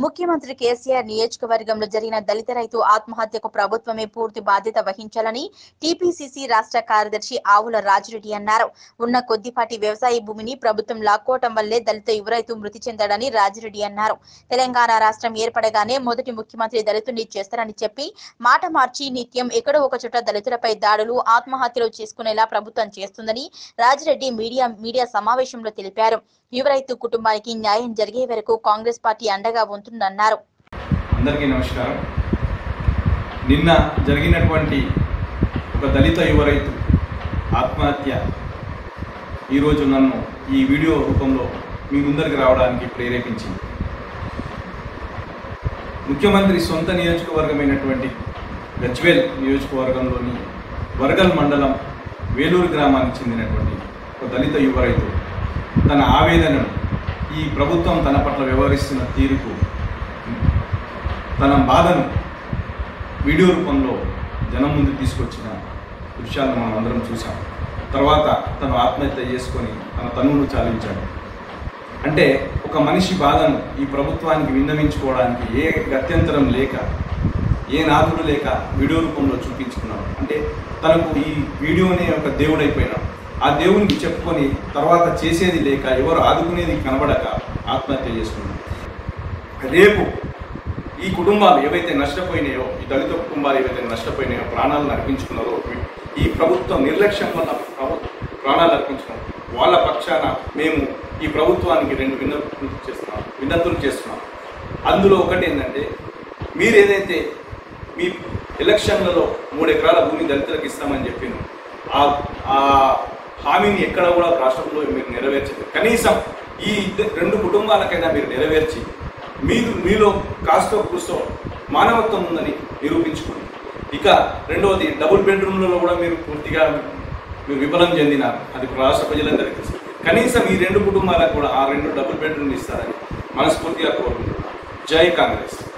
ముఖ్యమంత్రి కేసీఆర్ నియోజకవర్గంలో జరిగిన దళిత రైతు ఆత్మహత్యకు ప్రభుత్వమే పూర్తి బాధ్యత వహించాలని టీపీసీసీ రాష్ట్ర కార్యదర్శి ఆవుల రాజిరెడ్డి అన్నారు ఉన్న కొద్దిపాటి వ్యవసాయ భూమిని ప్రభుత్వం లాక్కోవటం వల్లే దళిత యువ రైతు మృతి చెందాడని రాజిరెడ్డి అన్నారు తెలంగాణ రాష్ట్రం ఏర్పడగానే మొదటి ముఖ్యమంత్రి దళితుడిని చేస్తారని చెప్పి మాట మార్చి నిత్యం ఎక్కడో ఒక చోట దళితులపై దాడులు ఆత్మహత్యలు చేసుకునేలా ప్రభుత్వం చేస్తుందని రాజిరెడ్డి మీడియా మీడియా సమావేశంలో తెలిపారు యువ రైతు కుటుంబానికి న్యాయం జరిగే వరకు కాంగ్రెస్ పార్టీ అండగా ఉంటుందన్నారు అందరికీ నమస్కారం నిన్న జరిగినటువంటి ఒక దళిత యువ రైతు ఆత్మహత్య ఈరోజు నన్ను ఈ వీడియో రూపంలో మీ ముందరికి రావడానికి ప్రేరేపించింది ముఖ్యమంత్రి సొంత నియోజకవర్గమైనటువంటి గజ్వేల్ నియోజకవర్గంలోని వరగల్ మండలం వేలూరు గ్రామానికి చెందినటువంటి ఒక దళిత యువ రైతు తన ఆవేదనను ఈ ప్రభుత్వం తన పట్ల వ్యవహరిస్తున్న తీరుకు తన బాధను వీడియో రూపంలో జనం ముందు తీసుకొచ్చిన దృశ్యాలను మనం అందరం చూసాం తర్వాత తను ఆత్మహత్య చేసుకొని తన తనువును చాలించాడు అంటే ఒక మనిషి బాధను ఈ ప్రభుత్వానికి విన్నవించుకోవడానికి ఏ గత్యంతరం లేక ఏ నాథుడు లేక వీడియో రూపంలో చూపించుకున్నాడు అంటే తనకు ఈ వీడియోనే ఒక దేవుడైపోయినాడు ఆ దేవునికి చెప్పుకొని తర్వాత చేసేది లేక ఎవరు ఆదుకునేది కనబడక ఆత్మహత్య చేసుకున్నాడు రేపు ఈ కుటుంబాలు ఏవైతే నష్టపోయినాయో ఈ దళిత కుటుంబాలు ఏవైతే నష్టపోయినాయో ప్రాణాలను అర్పించుకున్నారో ఈ ప్రభుత్వం నిర్లక్ష్యం వల్ల ప్రభు ప్రాణాలు అర్పించుకున్నాం వాళ్ళ పక్షాన మేము ఈ ప్రభుత్వానికి రెండు విన్నతులు చేస్తున్నాం విన్నతులు చేస్తున్నాం అందులో ఒకటి ఏంటంటే మీరు ఏదైతే మీ ఎలక్షన్లలో మూడు ఎకరాల భూమి దళితులకు ఇస్తామని చెప్పిన ఆ ఆ హామీని ఎక్కడ కూడా రాష్ట్రంలో మీరు నెరవేర్చలేదు కనీసం ఈ ఇద్ద- రెండు కుటుంబాలకైనా మీరు నెరవేర్చి మీరు మీలో కాస్తో కూస్తో మానవత్వం ఉందని నిరూపించుకోండి ఇక రెండవది డబుల్ బెడ్రూమ్లలో కూడా మీరు పూర్తిగా మీరు విఫలం చెందినారు అది రాష్ట్ర ప్రజలందరికీ తెలుసు కనీసం ఈ రెండు కుటుంబాలకు కూడా ఆ రెండు డబుల్ బెడ్రూమ్లు ఇస్తారని మనస్ఫూర్తిగా కోరుకుంటున్నాను జై కాంగ్రెస్